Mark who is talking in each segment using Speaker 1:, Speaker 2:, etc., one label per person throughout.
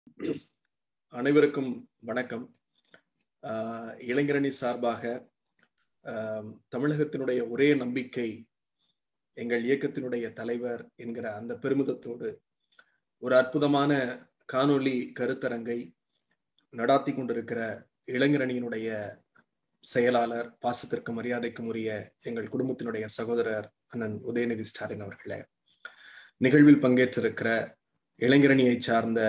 Speaker 1: அனைவருக்கும் வணக்கம் இளைஞரணி சார்பாக தமிழகத்தினுடைய ஒரே நம்பிக்கை எங்கள் இயக்கத்தினுடைய தலைவர் என்கிற அந்த பெருமிதத்தோடு ஒரு அற்புதமான காணொளி கருத்தரங்கை நடாத்தி கொண்டிருக்கிற இளைஞரணியினுடைய செயலாளர் பாசத்திற்கு மரியாதைக்கும் உரிய எங்கள் குடும்பத்தினுடைய சகோதரர் அண்ணன் உதயநிதி ஸ்டாலின் அவர்களே நிகழ்வில் பங்கேற்றிருக்கிற இளைஞரணியை சார்ந்த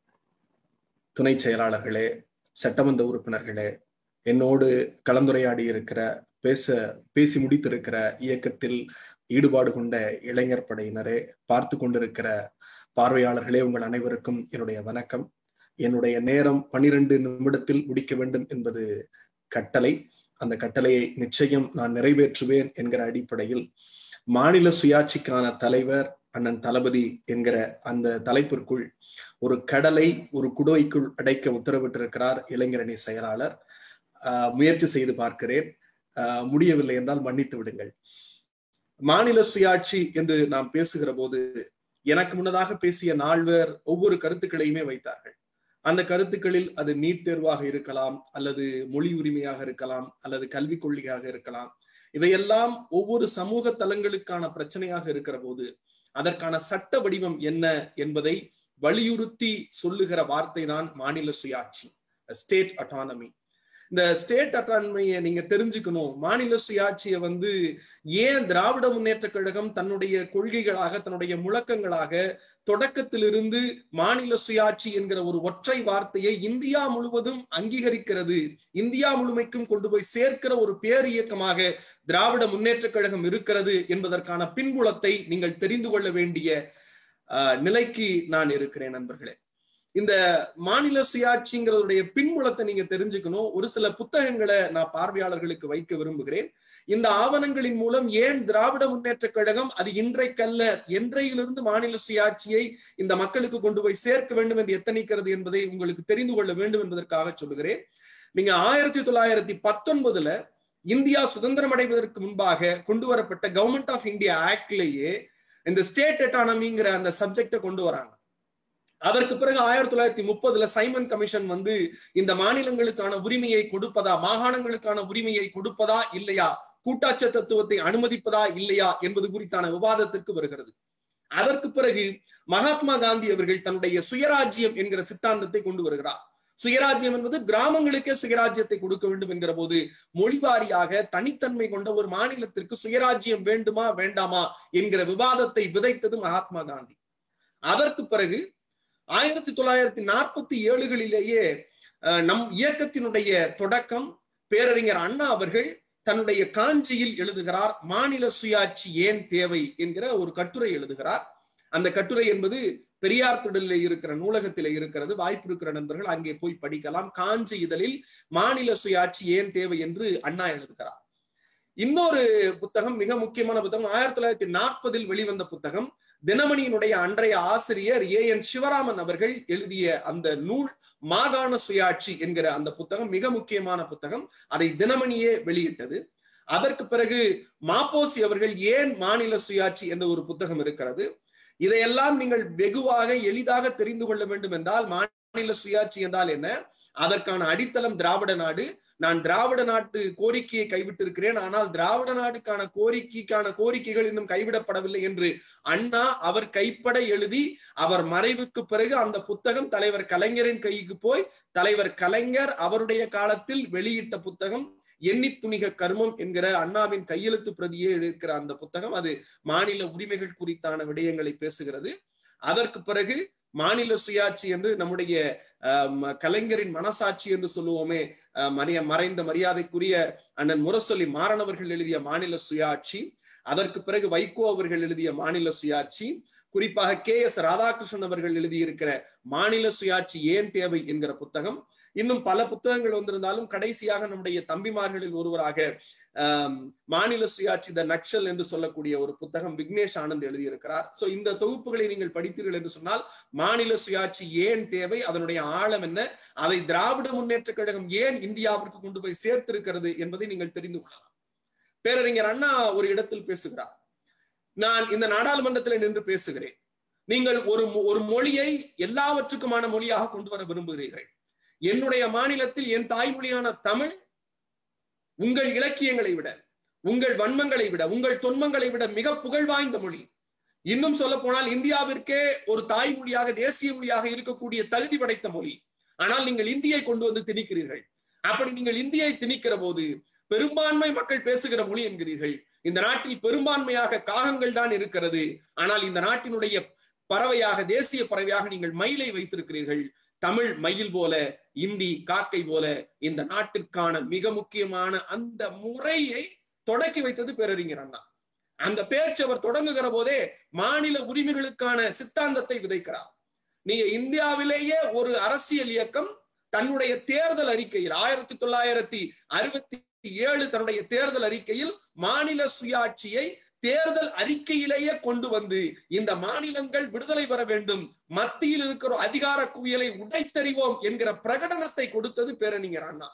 Speaker 1: துணை செயலாளர்களே சட்டமன்ற உறுப்பினர்களே என்னோடு கலந்துரையாடி இருக்கிற பேச பேசி முடித்திருக்கிற இயக்கத்தில் ஈடுபாடு கொண்ட இளைஞர் படையினரே பார்த்து கொண்டிருக்கிற பார்வையாளர்களே உங்கள் அனைவருக்கும் என்னுடைய வணக்கம் என்னுடைய நேரம் பனிரெண்டு நிமிடத்தில் முடிக்க வேண்டும் என்பது கட்டளை அந்த கட்டளையை நிச்சயம் நான் நிறைவேற்றுவேன் என்கிற அடிப்படையில் மாநில சுயாட்சிக்கான தலைவர் அண்ணன் தளபதி என்கிற அந்த தலைப்பிற்குள் ஒரு கடலை ஒரு குடுவைக்குள் அடைக்க உத்தரவிட்டிருக்கிறார் இளைஞரணி செயலாளர் முயற்சி செய்து பார்க்கிறேன் முடியவில்லை என்றால் மன்னித்து விடுங்கள் மாநில சுயாட்சி என்று நாம் பேசுகிற போது எனக்கு முன்னதாக பேசிய நால்வர் ஒவ்வொரு கருத்துக்களையுமே வைத்தார்கள் அந்த கருத்துக்களில் அது நீட் தேர்வாக இருக்கலாம் அல்லது மொழி உரிமையாக இருக்கலாம் அல்லது கல்விக் கொள்கையாக இருக்கலாம் இவையெல்லாம் ஒவ்வொரு சமூக தலங்களுக்கான பிரச்சனையாக இருக்கிற போது அதற்கான சட்ட வடிவம் என்ன என்பதை வலியுறுத்தி சொல்லுகிற வார்த்தை தான் மாநில சுயாட்சி ஸ்டேட் அட்டானமி இந்த ஸ்டேட் அட்டானமியை நீங்க தெரிஞ்சுக்கணும் மாநில சுயாட்சியை வந்து ஏன் திராவிட முன்னேற்ற கழகம் தன்னுடைய கொள்கைகளாக தன்னுடைய முழக்கங்களாக தொடக்கத்திலிருந்து மாநில சுயாட்சி என்கிற ஒரு ஒற்றை வார்த்தையை இந்தியா முழுவதும் அங்கீகரிக்கிறது இந்தியா முழுமைக்கும் கொண்டு போய் சேர்க்கிற ஒரு பேர் இயக்கமாக திராவிட முன்னேற்ற கழகம் இருக்கிறது என்பதற்கான பின்புலத்தை நீங்கள் தெரிந்து கொள்ள வேண்டிய நிலைக்கு நான் இருக்கிறேன் நண்பர்களே இந்த மாநில சுயாட்சிங்கிறதுடைய பின்புலத்தை நீங்க தெரிஞ்சுக்கணும் ஒரு சில புத்தகங்களை நான் பார்வையாளர்களுக்கு வைக்க விரும்புகிறேன் இந்த ஆவணங்களின் மூலம் ஏன் திராவிட முன்னேற்ற கழகம் அது இன்றைக்கல்ல என்றையிலிருந்து மாநில சுயாட்சியை இந்த மக்களுக்கு கொண்டு போய் சேர்க்க வேண்டும் என்று எத்தனைக்கிறது என்பதை உங்களுக்கு தெரிந்து கொள்ள வேண்டும் என்பதற்காக சொல்லுகிறேன் நீங்க ஆயிரத்தி தொள்ளாயிரத்தி பத்தொன்பதுல இந்தியா சுதந்திரம் அடைவதற்கு முன்பாக கொண்டு வரப்பட்ட கவர்மெண்ட் ஆஃப் இந்தியா ஆக்ட்லேயே இந்த ஸ்டேட் எட்டானமிங்கிற அந்த சப்ஜெக்டை கொண்டு வராங்க அதற்கு பிறகு ஆயிரத்தி தொள்ளாயிரத்தி முப்பதுல சைமன் கமிஷன் வந்து இந்த மாநிலங்களுக்கான உரிமையை கொடுப்பதா மாகாணங்களுக்கான உரிமையை கொடுப்பதா இல்லையா கூட்டாட்ச தத்துவத்தை அனுமதிப்பதா இல்லையா என்பது குறித்தான விவாதத்திற்கு வருகிறது அதற்கு பிறகு மகாத்மா காந்தி அவர்கள் தன்னுடைய சுயராஜ்யம் என்கிற சித்தாந்தத்தை கொண்டு வருகிறார் சுயராஜ்யம் என்பது கிராமங்களுக்கே சுயராஜ்யத்தை கொடுக்க வேண்டும் என்கிற போது மொழிவாரியாக தனித்தன்மை கொண்ட ஒரு மாநிலத்திற்கு சுயராஜ்யம் வேண்டுமா வேண்டாமா என்கிற விவாதத்தை விதைத்தது மகாத்மா காந்தி அதற்கு பிறகு ஆயிரத்தி தொள்ளாயிரத்தி நாற்பத்தி ஏழுகளிலேயே நம் இயக்கத்தினுடைய தொடக்கம் பேரறிஞர் அண்ணா அவர்கள் தன்னுடைய காஞ்சியில் எழுதுகிறார் மாநில சுயாட்சி ஏன் தேவை என்கிற ஒரு கட்டுரை எழுதுகிறார் அந்த கட்டுரை என்பது பெரியார் திடலில் இருக்கிற நூலகத்தில் இருக்கிறது வாய்ப்பு இருக்கிற நண்பர்கள் அங்கே போய் படிக்கலாம் காஞ்சி இதழில் மாநில சுயாட்சி ஏன் தேவை என்று அண்ணா எழுதுகிறார் இன்னொரு புத்தகம் மிக முக்கியமான புத்தகம் ஆயிரத்தி தொள்ளாயிரத்தி நாற்பதில் வெளிவந்த புத்தகம் தினமணியினுடைய அன்றைய ஆசிரியர் ஏ என் சிவராமன் அவர்கள் எழுதிய அந்த நூல் மாகாண சுயாட்சி என்கிற அந்த புத்தகம் மிக முக்கியமான புத்தகம் அதை தினமணியே வெளியிட்டது அதற்கு பிறகு மாப்போசி அவர்கள் ஏன் மாநில சுயாட்சி என்ற ஒரு புத்தகம் இருக்கிறது இதையெல்லாம் நீங்கள் வெகுவாக எளிதாக தெரிந்து கொள்ள வேண்டும் என்றால் மாநில சுயாட்சி என்றால் என்ன அதற்கான அடித்தளம் திராவிட நாடு நான் திராவிட நாட்டு கோரிக்கையை கைவிட்டிருக்கிறேன் ஆனால் திராவிட நாடுக்கான கோரிக்கைக்கான கோரிக்கைகள் இன்னும் கைவிடப்படவில்லை என்று அண்ணா அவர் கைப்பட எழுதி அவர் மறைவுக்கு பிறகு அந்த புத்தகம் தலைவர் கலைஞரின் கைக்கு போய் தலைவர் கலைஞர் அவருடைய காலத்தில் வெளியிட்ட புத்தகம் எண்ணி துணிக கர்மம் என்கிற அண்ணாவின் கையெழுத்து பிரதியே இருக்கிற அந்த புத்தகம் அது மாநில உரிமைகள் குறித்தான விடயங்களை பேசுகிறது அதற்கு பிறகு மாநில சுயாட்சி என்று நம்முடைய கலைஞரின் மனசாட்சி என்று சொல்லுவோமே மரிய மறைந்த மரியாதைக்குரிய அண்ணன் முரசொலி மாறனவர்கள் எழுதிய மாநில சுயாட்சி அதற்கு பிறகு வைகோ அவர்கள் எழுதிய மாநில சுயாட்சி குறிப்பாக கே எஸ் ராதாகிருஷ்ணன் அவர்கள் எழுதியிருக்கிற மாநில சுயாட்சி ஏன் தேவை என்கிற புத்தகம் இன்னும் பல புத்தகங்கள் வந்திருந்தாலும் கடைசியாக நம்முடைய தம்பிமார்களில் ஒருவராக மாநில சுயாட்சி த நக்ஷல் என்று சொல்லக்கூடிய ஒரு புத்தகம் விக்னேஷ் ஆனந்த் எழுதியிருக்கிறார் சோ இந்த தொகுப்புகளை நீங்கள் படித்தீர்கள் என்று சொன்னால் மாநில சுயாட்சி ஏன் தேவை அதனுடைய ஆழம் என்ன அதை திராவிட முன்னேற்ற கழகம் ஏன் இந்தியாவிற்கு கொண்டு போய் சேர்த்திருக்கிறது என்பதை நீங்கள் தெரிந்து கொள்ளலாம் பேரறிஞர் அண்ணா ஒரு இடத்தில் பேசுகிறார் நான் இந்த நாடாளுமன்றத்தில் நின்று பேசுகிறேன் நீங்கள் ஒரு ஒரு மொழியை எல்லாவற்றுக்குமான மொழியாக கொண்டு வர விரும்புகிறீர்கள் என்னுடைய மாநிலத்தில் என் தாய்மொழியான தமிழ் உங்கள் இலக்கியங்களை விட உங்கள் வன்மங்களை விட உங்கள் தொன்மங்களை விட மிக புகழ் வாய்ந்த மொழி இன்னும் சொல்ல போனால் இந்தியாவிற்கே ஒரு தாய்மொழியாக தேசிய மொழியாக இருக்கக்கூடிய தகுதி படைத்த மொழி ஆனால் நீங்கள் இந்தியை கொண்டு வந்து திணிக்கிறீர்கள் அப்படி நீங்கள் இந்தியை திணிக்கிற போது பெரும்பான்மை மக்கள் பேசுகிற மொழி என்கிறீர்கள் இந்த நாட்டில் பெரும்பான்மையாக காகங்கள் தான் இருக்கிறது ஆனால் இந்த நாட்டினுடைய பறவையாக தேசிய பறவையாக நீங்கள் மயிலை வைத்திருக்கிறீர்கள் தமிழ் மயில் போல இந்தி காக்கை போல இந்த நாட்டிற்கான மிக முக்கியமான அந்த முறையை தொடக்கி வைத்தது பேரறிஞர் அண்ணா அந்த பேச்சு அவர் தொடங்குகிற போதே மாநில உரிமைகளுக்கான சித்தாந்தத்தை விதைக்கிறார் நீங்க இந்தியாவிலேயே ஒரு அரசியல் இயக்கம் தன்னுடைய தேர்தல் அறிக்கையில் ஆயிரத்தி தொள்ளாயிரத்தி அறுபத்தி ஏழு தன்னுடைய தேர்தல் அறிக்கையில் மாநில சுயாட்சியை தேர்தல் அறிக்கையிலேயே கொண்டு வந்து இந்த மாநிலங்கள் விடுதலை பெற வேண்டும் மத்தியில் இருக்கிற அதிகார குவியலை உடைத்தறிவோம் என்கிற பிரகடனத்தை கொடுத்தது பேரறிஞர் அண்ணா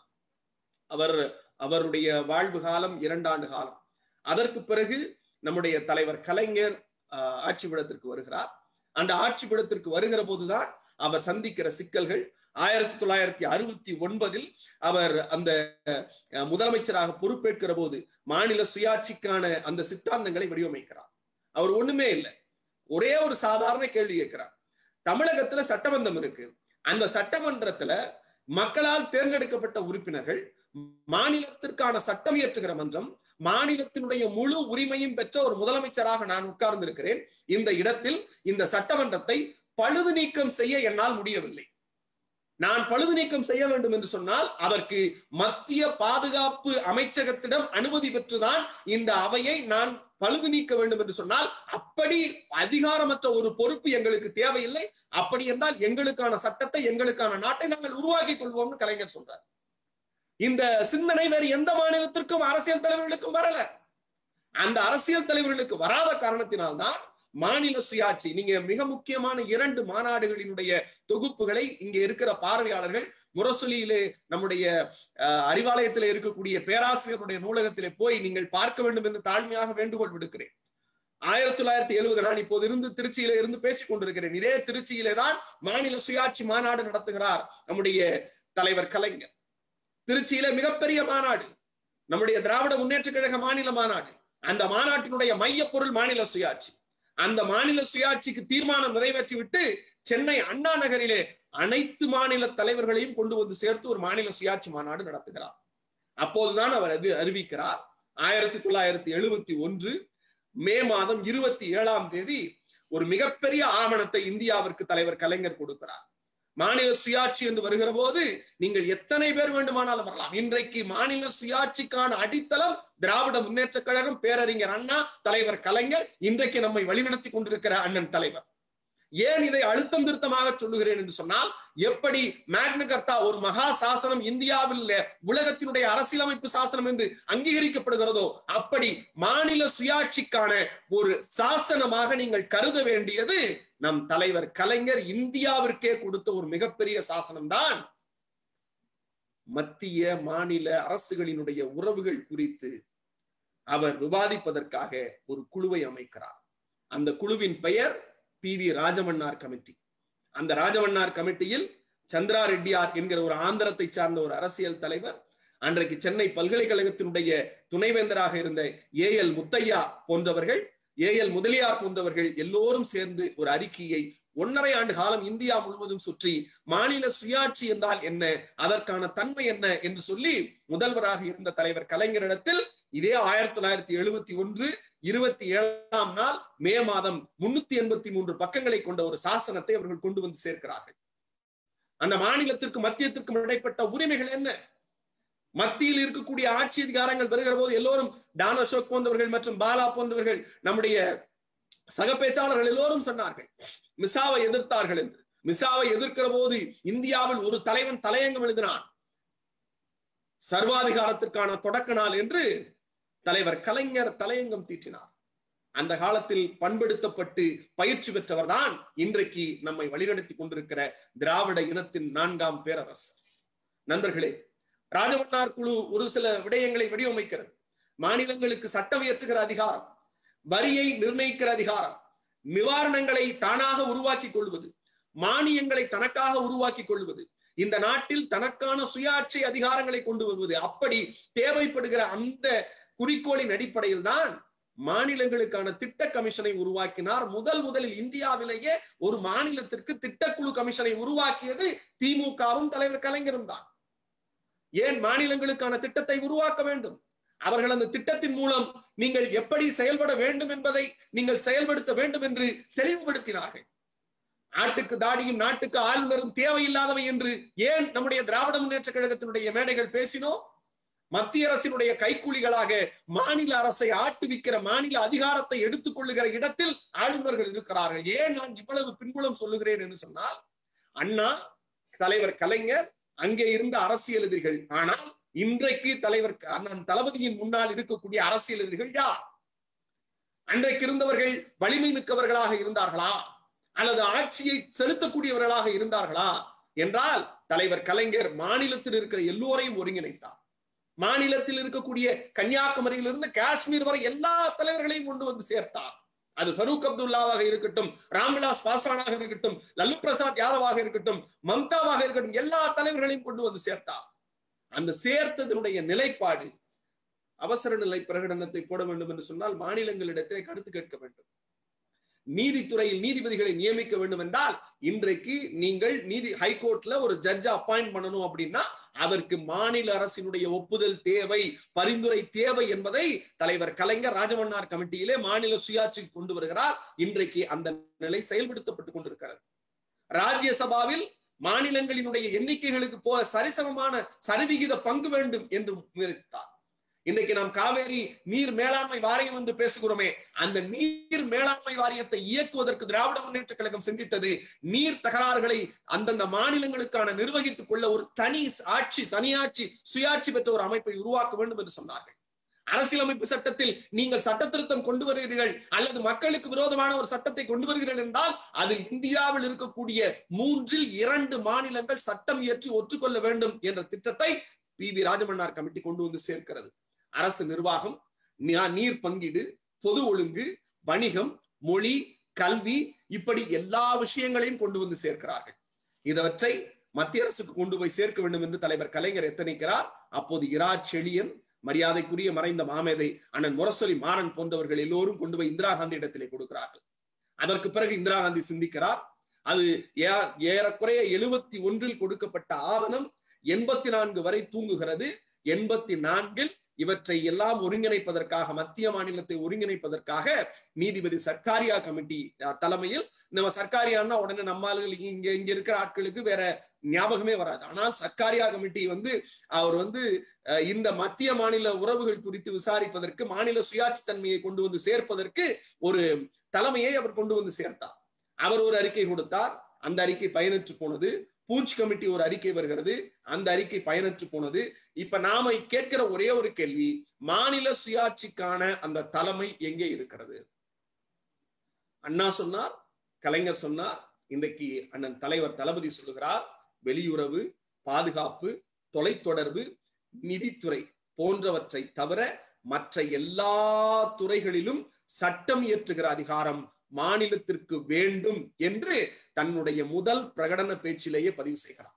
Speaker 1: அவர் அவருடைய வாழ்வு காலம் இரண்டாண்டு காலம் அதற்கு பிறகு நம்முடைய தலைவர் கலைஞர் ஆட்சி பீடத்திற்கு வருகிறார் அந்த ஆட்சி பீடத்திற்கு வருகிற போதுதான் அவர் சந்திக்கிற சிக்கல்கள் ஆயிரத்தி தொள்ளாயிரத்தி அறுபத்தி ஒன்பதில் அவர் அந்த முதலமைச்சராக பொறுப்பேற்கிற போது மாநில சுயாட்சிக்கான அந்த சித்தாந்தங்களை வடிவமைக்கிறார் அவர் ஒண்ணுமே இல்லை ஒரே ஒரு சாதாரண கேள்வி கேட்கிறார் தமிழகத்துல சட்டமன்றம் இருக்கு அந்த சட்டமன்றத்துல மக்களால் தேர்ந்தெடுக்கப்பட்ட உறுப்பினர்கள் மாநிலத்திற்கான சட்டம் இயற்றுகிற மன்றம் மாநிலத்தினுடைய முழு உரிமையும் பெற்ற ஒரு முதலமைச்சராக நான் உட்கார்ந்து இருக்கிறேன் இந்த இடத்தில் இந்த சட்டமன்றத்தை பழுது நீக்கம் செய்ய என்னால் முடியவில்லை நான் பழுது நீக்கம் செய்ய வேண்டும் என்று சொன்னால் அதற்கு மத்திய பாதுகாப்பு அமைச்சகத்திடம் அனுமதி பெற்றுதான் இந்த அவையை நான் பழுது நீக்க வேண்டும் என்று சொன்னால் அப்படி அதிகாரமற்ற ஒரு பொறுப்பு எங்களுக்கு தேவையில்லை அப்படி என்றால் எங்களுக்கான சட்டத்தை எங்களுக்கான நாட்டை நாங்கள் உருவாக்கி கொள்வோம்னு கலைஞர் சொல்றார் இந்த சிந்தனை வேறு எந்த மாநிலத்திற்கும் அரசியல் தலைவர்களுக்கும் வரல அந்த அரசியல் தலைவர்களுக்கு வராத காரணத்தினால்தான் மாநில சுயாட்சி நீங்க மிக முக்கியமான இரண்டு மாநாடுகளினுடைய தொகுப்புகளை இங்க இருக்கிற பார்வையாளர்கள் முரசொலியிலே நம்முடைய அறிவாலயத்தில் இருக்கக்கூடிய பேராசிரியருடைய நூலகத்திலே போய் நீங்கள் பார்க்க வேண்டும் என்று தாழ்மையாக வேண்டுகோள் விடுக்கிறேன் ஆயிரத்தி தொள்ளாயிரத்தி எழுபது நான் இப்போது இருந்து திருச்சியில இருந்து பேசிக் கொண்டிருக்கிறேன் இதே திருச்சியிலே தான் மாநில சுயாட்சி மாநாடு நடத்துகிறார் நம்முடைய தலைவர் கலைஞர் திருச்சியில மிகப்பெரிய மாநாடு நம்முடைய திராவிட முன்னேற்ற கழக மாநில மாநாடு அந்த மாநாட்டினுடைய மைய பொருள் மாநில சுயாட்சி அந்த மாநில சுயாட்சிக்கு தீர்மானம் நிறைவேற்றி விட்டு சென்னை அண்ணா நகரிலே அனைத்து மாநில தலைவர்களையும் கொண்டு வந்து சேர்த்து ஒரு மாநில சுயாட்சி மாநாடு நடத்துகிறார் அப்போதுதான் அவர் அது அறிவிக்கிறார் ஆயிரத்தி தொள்ளாயிரத்தி எழுபத்தி ஒன்று மே மாதம் இருபத்தி ஏழாம் தேதி ஒரு மிகப்பெரிய ஆவணத்தை இந்தியாவிற்கு தலைவர் கலைஞர் கொடுக்கிறார் மாநில சுயாட்சி என்று வருகிற போது நீங்கள் எத்தனை பேர் வேண்டுமானாலும் வரலாம் இன்றைக்கு மாநில சுயாட்சிக்கான அடித்தளம் திராவிட முன்னேற்ற கழகம் பேரறிஞர் அண்ணா தலைவர் கலைஞர் இன்றைக்கு நம்மை வழிநடத்தி கொண்டிருக்கிற அண்ணன் தலைவர் ஏன் இதை அழுத்தம் திருத்தமாக சொல்லுகிறேன் என்று சொன்னால் எப்படி மேக்னகர்த்தா ஒரு மகா சாசனம் இந்தியாவில் உலகத்தினுடைய அரசியலமைப்பு சாசனம் என்று அங்கீகரிக்கப்படுகிறதோ அப்படி மாநில சுயாட்சிக்கான ஒரு சாசனமாக நீங்கள் கருத வேண்டியது நம் தலைவர் கலைஞர் இந்தியாவிற்கே கொடுத்த ஒரு மிகப்பெரிய சாசனம் தான் மத்திய மாநில அரசுகளினுடைய உறவுகள் குறித்து அவர் விவாதிப்பதற்காக ஒரு குழுவை அமைக்கிறார் அந்த குழுவின் பெயர் பி வி ராஜமன்னார் கமிட்டி அந்த ராஜமன்னார் கமிட்டியில் சந்திரா ரெட்டியார் என்கிற ஒரு ஆந்திரத்தை சார்ந்த ஒரு அரசியல் தலைவர் அன்றைக்கு சென்னை பல்கலைக்கழகத்தினுடைய துணைவேந்தராக இருந்த ஏ எல் முத்தையா போன்றவர்கள் ஏ எல் முதலியார் போன்றவர்கள் எல்லோரும் சேர்ந்து ஒரு அறிக்கையை ஒன்னரை ஆண்டு காலம் இந்தியா முழுவதும் சுற்றி மாநில சுயாட்சி என்றால் என்ன அதற்கான தன்மை என்ன என்று சொல்லி முதல்வராக இருந்த தலைவர் கலைஞரிடத்தில் இதே ஆயிரத்தி தொள்ளாயிரத்தி எழுபத்தி ஒன்று இருபத்தி ஏழாம் நாள் மே மாதம் முன்னூத்தி எண்பத்தி மூன்று பக்கங்களை கொண்ட ஒரு சாசனத்தை அவர்கள் கொண்டு வந்து சேர்க்கிறார்கள் அந்த மாநிலத்திற்கும் மத்தியத்திற்கும் இடைப்பட்ட உரிமைகள் என்ன மத்தியில் இருக்கக்கூடிய ஆட்சி அதிகாரங்கள் வருகிற போது எல்லோரும் டான் அசோக் போன்றவர்கள் மற்றும் பாலா போன்றவர்கள் நம்முடைய சக பேச்சாளர்கள் எல்லோரும் சொன்னார்கள் மிசாவை எதிர்த்தார்கள் என்று மிசாவை எதிர்க்கிற போது இந்தியாவில் ஒரு தலைவன் தலையங்கம் எழுதினான் சர்வாதிகாரத்திற்கான தொடக்க நாள் என்று தலைவர் கலைஞர் தலையங்கம் தீட்டினார் அந்த காலத்தில் பண்படுத்தப்பட்டு பயிற்சி பெற்றவர் தான் இன்றைக்கு நம்மை வழிநடத்தி கொண்டிருக்கிற திராவிட இனத்தின் நான்காம் பேரரசர் நண்பர்களே ராஜமன்னார் குழு ஒரு சில விடயங்களை வடிவமைக்கிறது மாநிலங்களுக்கு சட்டம் இயற்றுகிற அதிகாரம் வரியை நிர்ணயிக்கிற அதிகாரம் நிவாரணங்களை தானாக உருவாக்கி கொள்வது மானியங்களை தனக்காக உருவாக்கி கொள்வது இந்த நாட்டில் தனக்கான சுயாட்சி அதிகாரங்களை கொண்டு வருவது அப்படி தேவைப்படுகிற அந்த குறிக்கோளின் அடிப்படையில் தான் மாநிலங்களுக்கான திட்ட கமிஷனை உருவாக்கினார் முதல் முதலில் இந்தியாவிலேயே ஒரு மாநிலத்திற்கு திட்டக்குழு கமிஷனை உருவாக்கியது திமுகவும் தலைவர் கலைஞரும் தான் ஏன் மாநிலங்களுக்கான திட்டத்தை உருவாக்க வேண்டும் அவர்கள் அந்த திட்டத்தின் மூலம் நீங்கள் எப்படி செயல்பட வேண்டும் என்பதை நீங்கள் செயல்படுத்த வேண்டும் என்று தெளிவுபடுத்தினார்கள் நாட்டுக்கு தாடியும் நாட்டுக்கு ஆளுநரும் தேவையில்லாதவை என்று ஏன் நம்முடைய திராவிட முன்னேற்ற கழகத்தினுடைய மேடைகள் பேசினோம் மத்திய அரசினுடைய கைக்கூலிகளாக மாநில அரசை ஆட்டுவிக்கிற மாநில அதிகாரத்தை எடுத்துக் கொள்ளுகிற இடத்தில் ஆளுநர்கள் இருக்கிறார்கள் ஏன் நான் இவ்வளவு பின்புலம் சொல்லுகிறேன் என்று சொன்னால் அண்ணா தலைவர் கலைஞர் அங்கே இருந்த அரசியல் எதிரிகள் ஆனால் இன்றைக்கு தலைவர் அண்ணன் தளபதியின் முன்னால் இருக்கக்கூடிய அரசியல் எதிரிகள் யார் அன்றைக்கு இருந்தவர்கள் வலிமை மிக்கவர்களாக இருந்தார்களா அல்லது ஆட்சியை செலுத்தக்கூடியவர்களாக இருந்தார்களா என்றால் தலைவர் கலைஞர் மாநிலத்தில் இருக்கிற எல்லோரையும் ஒருங்கிணைத்தார் மாநிலத்தில் இருக்கக்கூடிய கன்னியாகுமரியிலிருந்து காஷ்மீர் வரை எல்லா தலைவர்களையும் கொண்டு வந்து சேர்த்தார் அது ஃபரூக் அப்துல்லாவாக இருக்கட்டும் ராம்விலாஸ் பாஸ்வானாக இருக்கட்டும் லல்லு பிரசாத் யாதவாக இருக்கட்டும் மம்தாவாக இருக்கட்டும் எல்லா தலைவர்களையும் கொண்டு வந்து சேர்த்தார் அந்த சேர்த்ததனுடைய நிலைப்பாடு அவசர நிலை பிரகடனத்தை போட வேண்டும் என்று சொன்னால் மாநிலங்களிடத்தை கருத்து கேட்க வேண்டும் நீதித்துறையில் நீதிபதிகளை நியமிக்க வேண்டும் என்றால் இன்றைக்கு நீங்கள் நீதி ஹைகோர்ட்ல ஒரு ஜட்ஜை அப்பாயிண்ட் பண்ணணும் அப்படின்னா அதற்கு மாநில அரசினுடைய ஒப்புதல் தேவை பரிந்துரை தேவை என்பதை தலைவர் கலைஞர் ராஜமன்னார் கமிட்டியிலே மாநில சுயாட்சி கொண்டு வருகிறார் இன்றைக்கு அந்த நிலை செயல்படுத்தப்பட்டுக் கொண்டிருக்கிறது ராஜ்யசபாவில் மாநிலங்களினுடைய எண்ணிக்கைகளுக்கு போல சரிசமமான சரிவிகித பங்கு வேண்டும் என்று முயற்சித்தார் இன்னைக்கு நாம் காவேரி நீர் மேலாண்மை வாரியம் என்று பேசுகிறோமே அந்த நீர் மேலாண்மை வாரியத்தை இயக்குவதற்கு திராவிட முன்னேற்ற கழகம் சிந்தித்தது நீர் தகராறுகளை அந்தந்த மாநிலங்களுக்கான நிர்வகித்துக் கொள்ள ஒரு தனி ஆட்சி தனியாட்சி சுயாட்சி பெற்ற ஒரு அமைப்பை உருவாக்க வேண்டும் என்று சொன்னார்கள் அரசியலமைப்பு சட்டத்தில் நீங்கள் சட்ட திருத்தம் கொண்டு வருகிறீர்கள் அல்லது மக்களுக்கு விரோதமான ஒரு சட்டத்தை கொண்டு வருகிறீர்கள் என்றால் அதில் இந்தியாவில் இருக்கக்கூடிய மூன்றில் இரண்டு மாநிலங்கள் சட்டம் இயற்றி ஒற்றுக்கொள்ள வேண்டும் என்ற திட்டத்தை பி வி ராஜமன்னார் கமிட்டி கொண்டு வந்து சேர்க்கிறது அரசு நிர்வாகம் நீர் பங்கீடு பொது ஒழுங்கு வணிகம் மொழி கல்வி இப்படி எல்லா விஷயங்களையும் கொண்டு வந்து சேர்க்கிறார்கள் இதவற்றை மத்திய அரசுக்கு கொண்டு போய் சேர்க்க வேண்டும் என்று தலைவர் கலைஞர் எத்தனைக்கிறார் அப்போது இரா செழியன் மரியாதைக்குரிய மறைந்த மாமேதை அண்ணன் முரசொலி மாறன் போன்றவர்கள் எல்லோரும் கொண்டு போய் இந்திரா காந்தி இடத்திலே கொடுக்கிறார்கள் அதற்கு பிறகு இந்திரா காந்தி சிந்திக்கிறார் அது ஏறக்குறைய எழுபத்தி ஒன்றில் கொடுக்கப்பட்ட ஆவணம் எண்பத்தி நான்கு வரை தூங்குகிறது எண்பத்தி நான்கில் இவற்றை எல்லாம் ஒருங்கிணைப்பதற்காக மத்திய மாநிலத்தை ஒருங்கிணைப்பதற்காக நீதிபதி சர்க்காரியா கமிட்டி தலைமையில் நம்ம சர்க்காரியான்னா உடனே நம்மாள்கள் இங்க இங்க இருக்கிற ஆட்களுக்கு வேற ஞாபகமே வராது ஆனால் சர்க்காரியா கமிட்டி வந்து அவர் வந்து இந்த மத்திய மாநில உறவுகள் குறித்து விசாரிப்பதற்கு மாநில சுயாட்சி தன்மையை கொண்டு வந்து சேர்ப்பதற்கு ஒரு தலைமையை அவர் கொண்டு வந்து சேர்த்தார் அவர் ஒரு அறிக்கை கொடுத்தார் அந்த அறிக்கை பயனற்று போனது பூஞ்ச் கமிட்டி ஒரு அறிக்கை வருகிறது அந்த அறிக்கை பயனற்று போனது இப்ப நாம கேட்கிற ஒரே ஒரு கேள்வி மாநில சுயாட்சிக்கான அந்த தலைமை எங்கே இருக்கிறது அண்ணா சொன்னார் கலைஞர் சொன்னார் இன்றைக்கு அண்ணன் தலைவர் தளபதி சொல்லுகிறார் வெளியுறவு பாதுகாப்பு தொலைத்தொடர்பு நிதித்துறை போன்றவற்றை தவிர மற்ற எல்லா துறைகளிலும் சட்டம் இயற்றுகிற அதிகாரம் மாநிலத்திற்கு வேண்டும் என்று தன்னுடைய முதல் பிரகடன பேச்சிலேயே பதிவு செய்கிறார்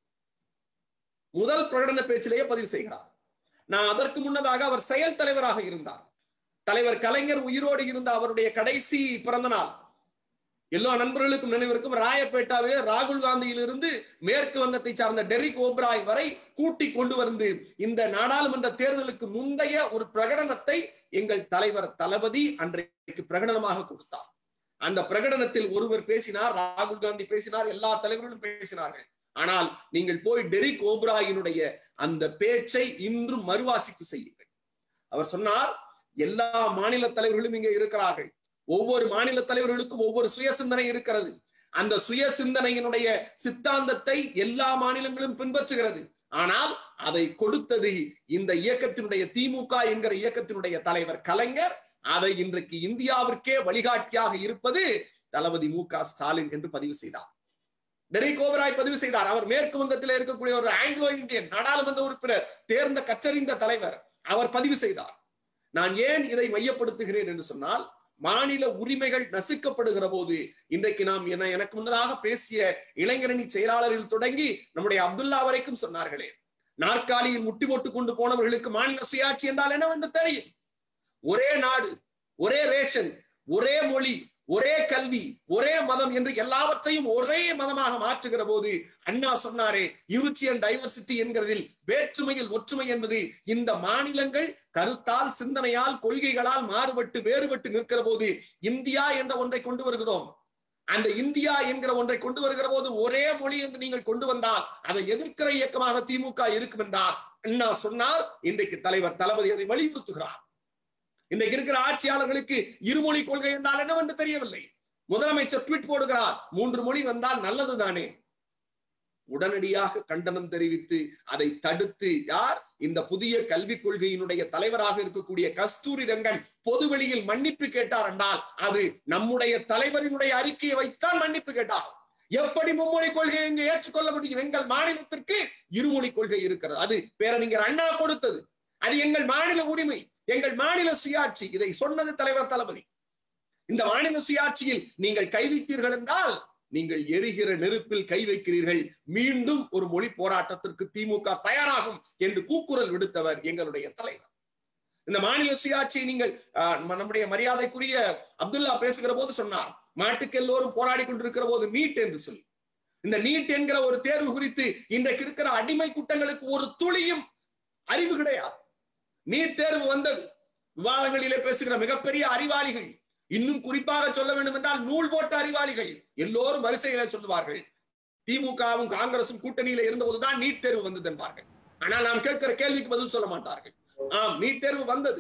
Speaker 1: முதல் பிரகடன பேச்சிலேயே பதிவு செய்கிறார் நான் அதற்கு முன்னதாக அவர் செயல் தலைவராக இருந்தார் தலைவர் கலைஞர் உயிரோடு இருந்த அவருடைய கடைசி பிறந்த நாள் எல்லா நண்பர்களுக்கும் நினைவிருக்கும் ராயப்பேட்டாவிலே ராகுல் காந்தியிலிருந்து மேற்கு வங்கத்தை சார்ந்த டெரிக் ஓப்ராய் வரை கூட்டி கொண்டு வந்து இந்த நாடாளுமன்ற தேர்தலுக்கு முந்தைய ஒரு பிரகடனத்தை எங்கள் தலைவர் தளபதி அன்றைக்கு பிரகடனமாக கொடுத்தார் அந்த பிரகடனத்தில் ஒருவர் பேசினார் ராகுல் காந்தி பேசினார் எல்லா தலைவர்களும் பேசினார்கள் ஆனால் நீங்கள் போய் டெரிக் ஓப்ராயினுடைய அந்த பேச்சை இன்றும் மறுவாசிப்பு செய்யுங்கள் அவர் சொன்னார் எல்லா மாநில தலைவர்களும் இங்கே இருக்கிறார்கள் ஒவ்வொரு மாநில தலைவர்களுக்கும் ஒவ்வொரு சுய சிந்தனை இருக்கிறது அந்த சுய சிந்தனையினுடைய சித்தாந்தத்தை எல்லா மாநிலங்களும் பின்பற்றுகிறது ஆனால் அதை கொடுத்தது இந்த இயக்கத்தினுடைய திமுக என்கிற இயக்கத்தினுடைய தலைவர் கலைஞர் அதை இன்றைக்கு இந்தியாவிற்கே வழிகாட்டியாக இருப்பது தளபதி மு க ஸ்டாலின் என்று பதிவு செய்தார் டெரிக் ஓபராய் பதிவு செய்தார் அவர் மேற்கு வங்கத்தில் இருக்கக்கூடிய ஒரு ஆங்கிலோ இந்தியன் நாடாளுமன்ற உறுப்பினர் தேர்ந்த கற்றறிந்த தலைவர் அவர் பதிவு செய்தார் நான் ஏன் இதை மையப்படுத்துகிறேன் என்று சொன்னால் மாநில உரிமைகள் நசுக்கப்படுகிற போது இன்றைக்கு நாம் என்ன எனக்கு முன்னதாக பேசிய இளைஞரணி செயலாளர்கள் தொடங்கி நம்முடைய அப்துல்லா வரைக்கும் சொன்னார்களே நாற்காலியில் முட்டி போட்டு கொண்டு போனவர்களுக்கு மாநில சுயாட்சி என்றால் என்னவென்று தெரியும் ஒரே நாடு ஒரே ரேஷன் ஒரே மொழி ஒரே கல்வி ஒரே மதம் என்று எல்லாவற்றையும் ஒரே மதமாக மாற்றுகிற போது அண்ணா சொன்னாரே யூனிட்டி அண்ட் டைவர்சிட்டி என்கிறதில் வேற்றுமையில் ஒற்றுமை என்பது இந்த மாநிலங்கள் கருத்தால் சிந்தனையால் கொள்கைகளால் மாறுபட்டு வேறுபட்டு நிற்கிற போது இந்தியா என்ற ஒன்றை கொண்டு வருகிறோம் அந்த இந்தியா என்கிற ஒன்றை கொண்டு வருகிற போது ஒரே மொழி என்று நீங்கள் கொண்டு வந்தால் அதை எதிர்க்கிற இயக்கமாக திமுக இருக்கும் என்றால் அண்ணா சொன்னால் இன்றைக்கு தலைவர் தளபதி அதை வலியுறுத்துகிறார் இன்றைக்கு இருக்கிற ஆட்சியாளர்களுக்கு இருமொழி கொள்கை என்றால் என்னவென்று தெரியவில்லை முதலமைச்சர் ட்வீட் போடுகிறார் மூன்று மொழி வந்தால் நல்லதுதானே உடனடியாக கண்டனம் தெரிவித்து அதை தடுத்து யார் இந்த புதிய கல்விக் கொள்கையினுடைய தலைவராக இருக்கக்கூடிய கஸ்தூரி ரங்கன் பொதுவெளியில் மன்னிப்பு கேட்டார் என்றால் அது நம்முடைய தலைவரினுடைய அறிக்கையை வைத்தான் மன்னிப்பு கேட்டார் எப்படி மும்மொழி கொள்கையை இங்கு ஏற்றுக்கொள்ள முடியும் எங்கள் மாநிலத்திற்கு இருமொழி கொள்கை இருக்கிறது அது பேரறிஞர் அண்ணா கொடுத்தது அது எங்கள் மாநில உரிமை எங்கள் மாநில சுயாட்சி இதை சொன்னது தலைவர் தளபதி இந்த மாநில சுயாட்சியில் நீங்கள் கை வைத்தீர்கள் என்றால் நீங்கள் எரிகிற நெருப்பில் கை வைக்கிறீர்கள் மீண்டும் ஒரு மொழி போராட்டத்திற்கு திமுக தயாராகும் என்று கூக்குரல் விடுத்தவர் எங்களுடைய தலைவர் இந்த மாநில சுயாட்சியை நீங்கள் நம்முடைய மரியாதைக்குரிய அப்துல்லா பேசுகிற போது சொன்னார் மாட்டுக்கு எல்லோரும் போராடி கொண்டிருக்கிற போது நீட் என்று சொல்லி இந்த நீட் என்கிற ஒரு தேர்வு குறித்து இன்றைக்கு இருக்கிற அடிமை கூட்டங்களுக்கு ஒரு துளியும் அறிவு கிடையாது நீட் தேர்வு வந்தது விவாதங்களிலே பேசுகிற மிகப்பெரிய அறிவாளிகள் இன்னும் குறிப்பாக சொல்ல வேண்டும் என்றால் நூல் போட்ட அறிவாளிகள் எல்லோரும் வரிசையில சொல்லுவார்கள் திமுகவும் காங்கிரசும் கூட்டணியில இருந்தபோதுதான் நீட் தேர்வு வந்தது என்பார்கள் ஆனால் நாம் கேட்கிற கேள்விக்கு பதில் சொல்ல மாட்டார்கள் ஆம் நீட் தேர்வு வந்தது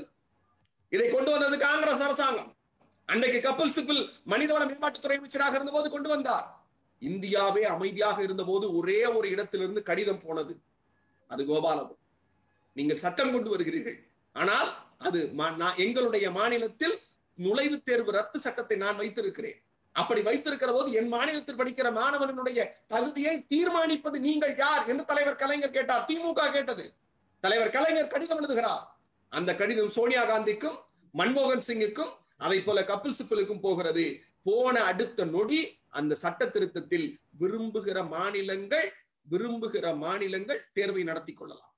Speaker 1: இதை கொண்டு வந்தது காங்கிரஸ் அரசாங்கம் அன்றைக்கு கப்பல் சிப்பில் மனிதவள மேம்பாட்டுத்துறை அமைச்சராக இருந்தபோது கொண்டு வந்தார் இந்தியாவே அமைதியாக இருந்தபோது ஒரே ஒரு இடத்திலிருந்து கடிதம் போனது அது கோபாலபுரம் நீங்கள் சட்டம் கொண்டு வருகிறீர்கள் ஆனால் அது எங்களுடைய மாநிலத்தில் நுழைவுத் தேர்வு ரத்து சட்டத்தை நான் வைத்திருக்கிறேன் அப்படி வைத்திருக்கிற போது என் மாநிலத்தில் படிக்கிற மாணவனுடைய தகுதியை தீர்மானிப்பது நீங்கள் யார் என்று தலைவர் கலைஞர் கேட்டார் திமுக கேட்டது தலைவர் கலைஞர் கடிதம் எழுதுகிறார் அந்த கடிதம் சோனியா காந்திக்கும் மன்மோகன் சிங்குக்கும் அதை போல கபில் சிப்பலுக்கும் போகிறது போன அடுத்த நொடி அந்த சட்ட திருத்தத்தில் விரும்புகிற மாநிலங்கள் விரும்புகிற மாநிலங்கள் தேர்வை நடத்தி கொள்ளலாம்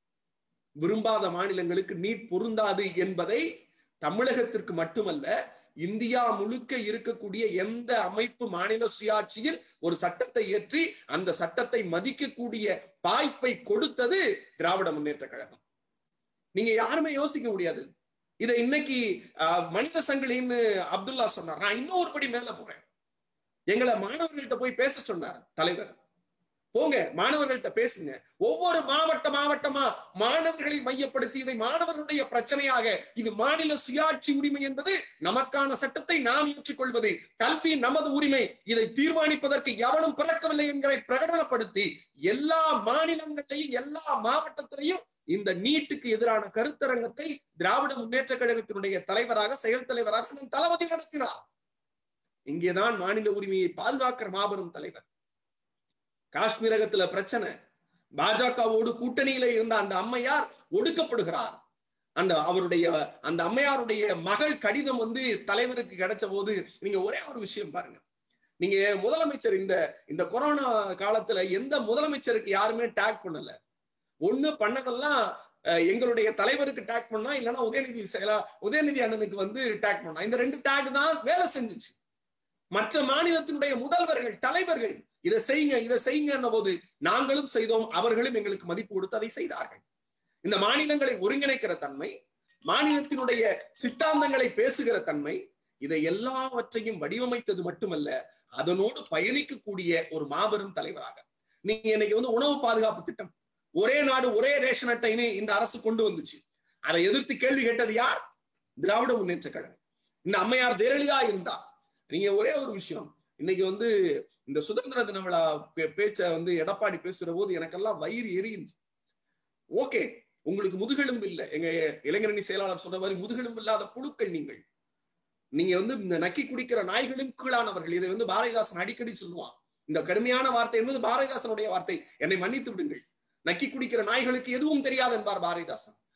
Speaker 1: விரும்பாத மாநிலங்களுக்கு நீட் பொருந்தாது என்பதை தமிழகத்திற்கு மட்டுமல்ல இந்தியா முழுக்க இருக்கக்கூடிய எந்த அமைப்பு மாநில சுயாட்சியில் ஒரு சட்டத்தை ஏற்றி அந்த சட்டத்தை மதிக்கக்கூடிய வாய்ப்பை கொடுத்தது திராவிட முன்னேற்ற கழகம் நீங்க யாருமே யோசிக்க முடியாது இதை இன்னைக்கு மனித சங்கிலின்னு அப்துல்லா சொன்னார் நான் இன்னொரு படி மேல போறேன் எங்களை மாணவர்கள்ட்ட போய் பேச சொன்னார் தலைவர் போங்க மாணவர்கள்ட்ட பேசுங்க ஒவ்வொரு மாவட்ட மாவட்டமா மாணவர்களை மையப்படுத்தி இதை மாணவர்களுடைய பிரச்சனையாக இது மாநில சுயாட்சி உரிமை என்பது நமக்கான சட்டத்தை நாம் ஏற்றுக்கொள்வது கல்வி நமது உரிமை இதை தீர்மானிப்பதற்கு எவனும் பிறக்கவில்லை என்கிற பிரகடனப்படுத்தி எல்லா மாநிலங்களையும் எல்லா மாவட்டத்திலையும் இந்த நீட்டுக்கு எதிரான கருத்தரங்கத்தை திராவிட முன்னேற்ற கழகத்தினுடைய தலைவராக செயல் தலைவராக தளபதி நடத்தினார் இங்கேதான் மாநில உரிமையை பாதுகாக்கிற மாபெரும் தலைவர் காஷ்மீரகத்துல பிரச்சனை பாஜகவோடு கூட்டணியில இருந்த அந்த அம்மையார் ஒடுக்கப்படுகிறார் அந்த அவருடைய அந்த அம்மையாருடைய மகள் கடிதம் வந்து தலைவருக்கு கிடைச்ச போது நீங்க ஒரே ஒரு விஷயம் பாருங்க நீங்க முதலமைச்சர் இந்த இந்த கொரோனா காலத்துல எந்த முதலமைச்சருக்கு யாருமே டேக் பண்ணல ஒண்ணு பண்ணதெல்லாம் எங்களுடைய தலைவருக்கு டேக் பண்ணா இல்லைன்னா உதயநிதி செயலா உதயநிதி அண்ணனுக்கு வந்து டேக் பண்ணா இந்த ரெண்டு டேக் தான் வேலை செஞ்சுச்சு மற்ற மாநிலத்தினுடைய முதல்வர்கள் தலைவர்கள் இதை செய்யுங்க இதை செய்யுங்க போது நாங்களும் செய்தோம் அவர்களும் எங்களுக்கு மதிப்பு கொடுத்து அதை செய்தார்கள் இந்த மாநிலங்களை ஒருங்கிணைக்கிற தன்மை மாநிலத்தினுடைய சித்தாந்தங்களை பேசுகிற தன்மை இதை எல்லாவற்றையும் வடிவமைத்தது மட்டுமல்ல அதனோடு பயணிக்கக்கூடிய ஒரு மாபெரும் தலைவராக நீங்க இன்னைக்கு வந்து உணவு பாதுகாப்பு திட்டம் ஒரே நாடு ஒரே ரேஷன் அட்டைன்னு இந்த அரசு கொண்டு வந்துச்சு அதை எதிர்த்து கேள்வி கேட்டது யார் திராவிட முன்னேற்ற கழகம் இந்த அம்மையார் ஜெயலலிதா இருந்தா நீங்க ஒரே ஒரு விஷயம் இன்னைக்கு வந்து இந்த சுதந்திர தின விழா பேச்ச வந்து எடப்பாடி பேசுற போது எனக்கெல்லாம் வயிறு எரியுது ஓகே உங்களுக்கு முதுகெலும்பு இல்லை எங்க இளைஞரணி செயலாளர் சொன்ன மாதிரி முதுகெலும்பு இல்லாத புழுக்கள் நீங்கள் நீங்க வந்து இந்த நக்கி குடிக்கிற நாய்களும் கீழானவர்கள் இதை வந்து பாரதிதாசன் அடிக்கடி சொல்லுவான் இந்த கடுமையான வார்த்தை என்பது பாரதிதாசனுடைய வார்த்தை என்னை மன்னித்து விடுங்கள் நக்கி குடிக்கிற நாய்களுக்கு எதுவும் தெரியாது என்பார் பாரதிதாசன்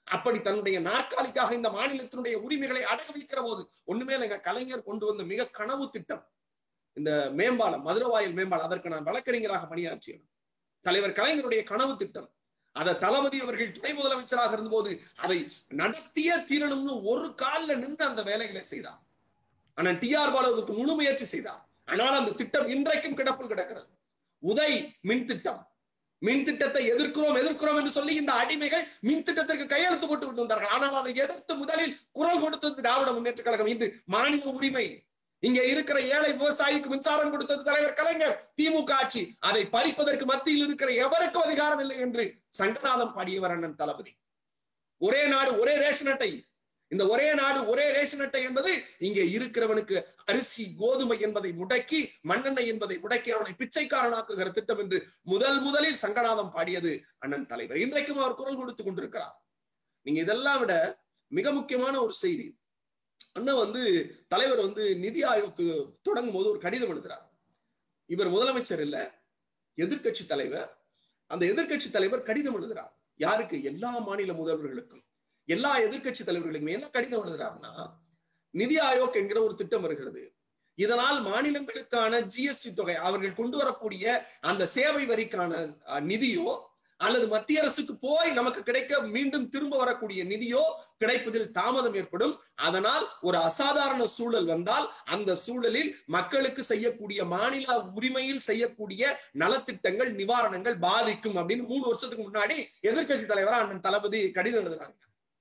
Speaker 1: அப்படி தன்னுடைய நாற்காலிக்காக இந்த மாநிலத்தினுடைய உரிமைகளை அடகு வைக்கிற போது ஒண்ணுமே இல்லைங்க கலைஞர் கொண்டு வந்த மிக கனவு திட்டம் இந்த மேம்பாலம் மதுரவாயில் மேம்பாலம் அதற்கு நான் வழக்கறிஞராக பணியாற்றியேன் தலைவர் கலைஞருடைய கனவு திட்டம் அதை தளபதி அவர்கள் துணை முதலமைச்சராக இருந்தபோது அதை நடத்திய தீரணும்னு ஒரு காலில் நின்று அந்த வேலைகளை செய்தார் ஆனால் டி ஆர் பாலு அதற்கு முழு முயற்சி செய்தார் ஆனால் அந்த திட்டம் இன்றைக்கும் கிடப்பில் கிடக்கிறது உதய் மின் திட்டம் மின் திட்டத்தை எதிர்க்கிறோம் எதிர்க்கிறோம் என்று சொல்லி இந்த அடிமைகள் மின் திட்டத்திற்கு கையெழுத்து போட்டு விட்டு வந்தார்கள் ஆனால் அதை எதிர்த்து முதலில் குரல் கொடுத்தது திராவிட முன்னேற்ற கழகம் இது மாநில உரிமை இங்க இருக்கிற ஏழை விவசாயிக்கு மின்சாரம் கொடுத்தது தலைவர் கலைஞர் திமுக ஆட்சி அதை பறிப்பதற்கு மத்தியில் இருக்கிற எவருக்கும் அதிகாரம் இல்லை என்று சங்கநாதம் பாடியவர் அண்ணன் தளபதி ஒரே நாடு ஒரே ரேஷன் அட்டை இந்த ஒரே நாடு ஒரே ரேஷன் அட்டை என்பது இங்கே இருக்கிறவனுக்கு அரிசி கோதுமை என்பதை முடக்கி மண்ணெண்ணெய் என்பதை முடக்கி அவனை பிச்சைக்காரனாக்குகிற திட்டம் என்று முதல் முதலில் சங்கநாதம் பாடியது அண்ணன் தலைவர் இன்றைக்கும் அவர் குரல் கொடுத்து கொண்டிருக்கிறார் நீங்க இதெல்லாம் விட மிக முக்கியமான ஒரு செய்தி அண்ணன் வந்து தலைவர் வந்து நிதி ஆயோக்கு தொடங்கும் போது ஒரு கடிதம் எழுதுறார் இவர் முதலமைச்சர் இல்ல எதிர்கட்சி தலைவர் அந்த எதிர்கட்சி தலைவர் கடிதம் எழுதுறார் யாருக்கு எல்லா மாநில முதல்வர்களுக்கும் எல்லா எதிர்கட்சி தலைவர்களுக்குமே என்ன கடிதம் எழுதுறாருன்னா நிதி ஆயோக் என்கிற ஒரு திட்டம் வருகிறது இதனால் மாநிலங்களுக்கான ஜிஎஸ்டி தொகை அவர்கள் கொண்டு வரக்கூடிய அந்த சேவை வரிக்கான நிதியோ அல்லது மத்திய அரசுக்கு போய் நமக்கு கிடைக்க மீண்டும் திரும்ப வரக்கூடிய நிதியோ கிடைப்பதில் தாமதம் ஏற்படும் அதனால் ஒரு அசாதாரண சூழல் வந்தால் அந்த சூழலில் மக்களுக்கு செய்யக்கூடிய மாநில உரிமையில் செய்யக்கூடிய நலத்திட்டங்கள் நிவாரணங்கள் பாதிக்கும் அப்படின்னு மூணு வருஷத்துக்கு முன்னாடி எதிர்கட்சி தலைவரா அண்ணன் தளபதி கடிதம் எழுதுறாங்க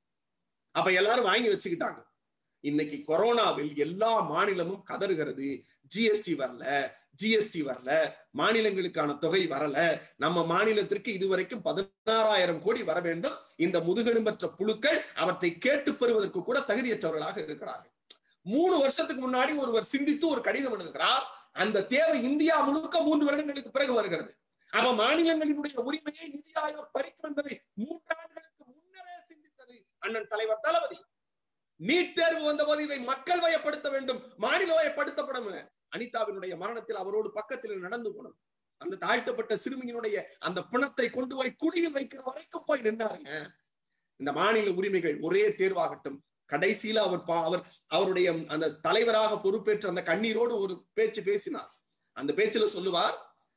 Speaker 1: அப்ப எல்லாரும் வாங்கி வச்சுக்கிட்டாங்க இன்னைக்கு கொரோனாவில் எல்லா மாநிலமும் கதறுகிறது ஜிஎஸ்டி வரல ஜிஎஸ்டி வரல மாநிலங்களுக்கான தொகை வரல நம்ம மாநிலத்திற்கு இதுவரைக்கும் பதினாறாயிரம் கோடி வர வேண்டும் இந்த முதுகெலும்பற்ற புழுக்கள் அவற்றை கேட்டு பெறுவதற்கு கூட தகுதியற்றவர்களாக இருக்கிறார்கள் மூணு வருஷத்துக்கு முன்னாடி ஒருவர் சிந்தித்து ஒரு கடிதம் எழுதுகிறார் அந்த தேவை இந்தியா முழுக்க மூன்று வருடங்களுக்கு பிறகு வருகிறது அப்ப மாநிலங்களினுடைய உரிமையை நிதி ஆயோக் பறிக்கும் என்பதை மூன்று ஆண்டுகளுக்கு முன்னரே சிந்தித்தது அண்ணன் தலைவர் தளபதி நீட் தேர்வு வந்தபோது இதை மக்கள் வயப்படுத்த வேண்டும் மாநில வயப்படுத்தப்படும் அனிதாவினுடைய மரணத்தில் அவரோடு பக்கத்தில் நடந்து போனோம் அந்த தாழ்த்தப்பட்ட சிறுமியினுடைய அந்த பிணத்தை கொண்டு போய் குடியில் வைக்கிற வரைக்கும் போய் நின்றாருங்க இந்த மாநில உரிமைகள் ஒரே தேர்வாகட்டும் கடைசியில அவர் அவர் அவருடைய அந்த தலைவராக பொறுப்பேற்ற அந்த கண்ணீரோடு ஒரு பேச்சு பேசினார் அந்த பேச்சுல சொல்லுவார்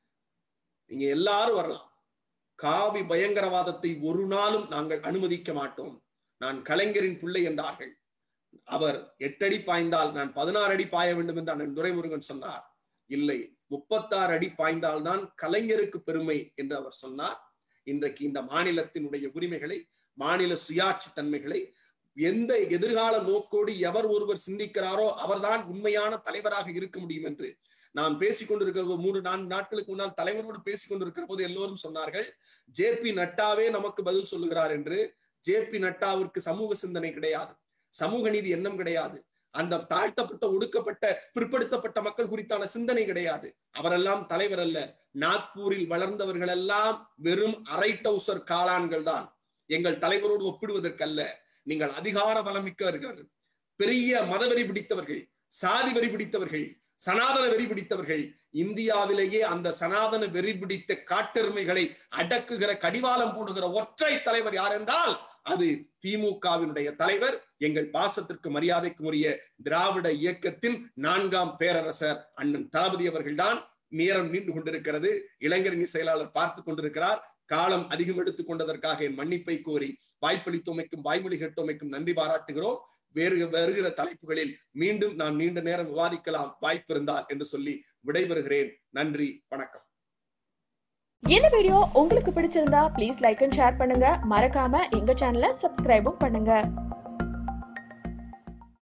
Speaker 1: நீங்க எல்லாரும் வரலாம் காவி பயங்கரவாதத்தை ஒரு நாளும் நாங்கள் அனுமதிக்க மாட்டோம் நான் கலைஞரின் பிள்ளை என்றார்கள் அவர் எட்டடி பாய்ந்தால் நான் பதினாறு அடி பாய வேண்டும் என்று அண்ணன் துரைமுருகன் சொன்னார் இல்லை முப்பத்தாறு அடி பாய்ந்தால் தான் கலைஞருக்கு பெருமை என்று அவர் சொன்னார் இன்றைக்கு இந்த மாநிலத்தினுடைய உரிமைகளை மாநில சுயாட்சி தன்மைகளை எந்த எதிர்கால நோக்கோடு எவர் ஒருவர் சிந்திக்கிறாரோ அவர்தான் உண்மையான தலைவராக இருக்க முடியும் என்று நான் பேசிக் கொண்டிருக்கிற மூன்று நான்கு நாட்களுக்கு முன்னால் தலைவரோடு பேசிக் கொண்டிருக்கிற போது எல்லோரும் சொன்னார்கள் ஜே பி நட்டாவே நமக்கு பதில் சொல்லுகிறார் என்று ஜே பி நட்டாவிற்கு சமூக சிந்தனை கிடையாது சமூக நீதி எண்ணம் கிடையாது அந்த தாழ்த்தப்பட்ட ஒடுக்கப்பட்ட பிற்படுத்தப்பட்ட மக்கள் குறித்தான சிந்தனை கிடையாது அவரெல்லாம் தலைவர் அல்ல நாக்பூரில் வளர்ந்தவர்கள் எல்லாம் வெறும் அரை டவுசர் காளான்கள் தான் எங்கள் தலைவரோடு ஒப்பிடுவதற்கல்ல நீங்கள் அதிகார பலமிக்கவர்கள் பெரிய மதவெறி பிடித்தவர்கள் சாதி வெறி பிடித்தவர்கள் சனாதன வெறி பிடித்தவர்கள் இந்தியாவிலேயே அந்த சனாதன வெறி பிடித்த காட்டெருமைகளை அடக்குகிற கடிவாளம் போடுகிற ஒற்றை தலைவர் யார் என்றால் அது திமுகவினுடைய தலைவர் எங்கள் பாசத்திற்கு மரியாதைக்கு உரிய திராவிட இயக்கத்தின் நான்காம் பேரரசர் அண்ணன் தளபதி அவர்கள்தான் நேரம் நீண்டு கொண்டிருக்கிறது இளைஞரணி செயலாளர் பார்த்து கொண்டிருக்கிறார் காலம் அதிகம் எடுத்துக் கொண்டதற்காக என் மன்னிப்பை கோரி வாய்ப்பளித்தோமைக்கும் வாய்மொழி கேட்டோமைக்கும் நன்றி பாராட்டுகிறோம் வேறு வருகிற தலைப்புகளில் மீண்டும் நாம் நீண்ட நேரம் விவாதிக்கலாம் வாய்ப்பு இருந்தால் என்று சொல்லி விடைபெறுகிறேன் நன்றி வணக்கம்
Speaker 2: இந்த வீடியோ உங்களுக்கு பிடிச்சிருந்தா ப்ளீஸ் லைக் அண்ட் ஷேர் பண்ணுங்க மறக்காம எங்க சேனலை சப்ஸ்கிரைபும் பண்ணுங்க